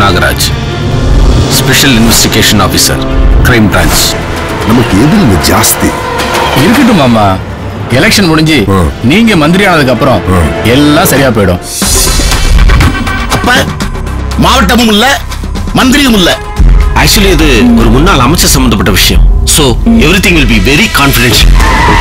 Nagaraj special investigation officer crime branch நமக்கு எதிரிங்க ஜாஸ்தி இருக்கட்டும் மாமா எலெக்ஷன் முடிஞ்சு ஆ. நீங்க மந்திரி ஆனதுக்கு அப்புறம் ஆ. எல்லாம் சரியா போயிடும் அப்ப மாவட்டமும் இல்ல மந்திரியும் இல்ல ஆக்சுவலி இது ஒரு முன்னாள் அமைச்சர் சம்பந்தப்பட்ட விஷயம் so everything will be very confidential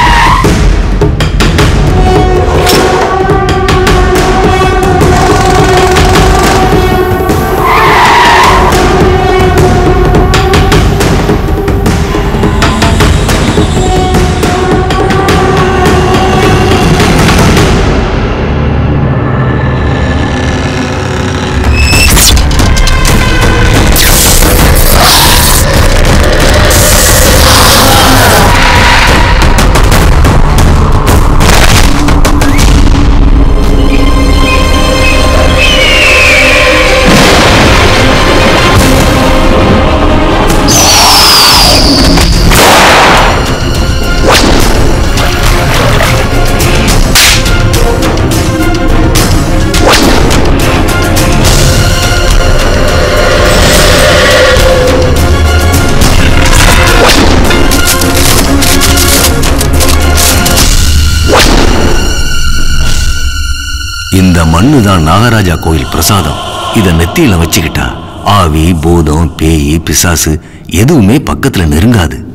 இந்த மண்ணு தான் நாகராஜா கோயில் பிரசாதம் இத நெத்தியில வச்சுக்கிட்டா ஆவி பூதம் பேய் பிசாசு எதுவுமே பக்கத்துல நெருங்காது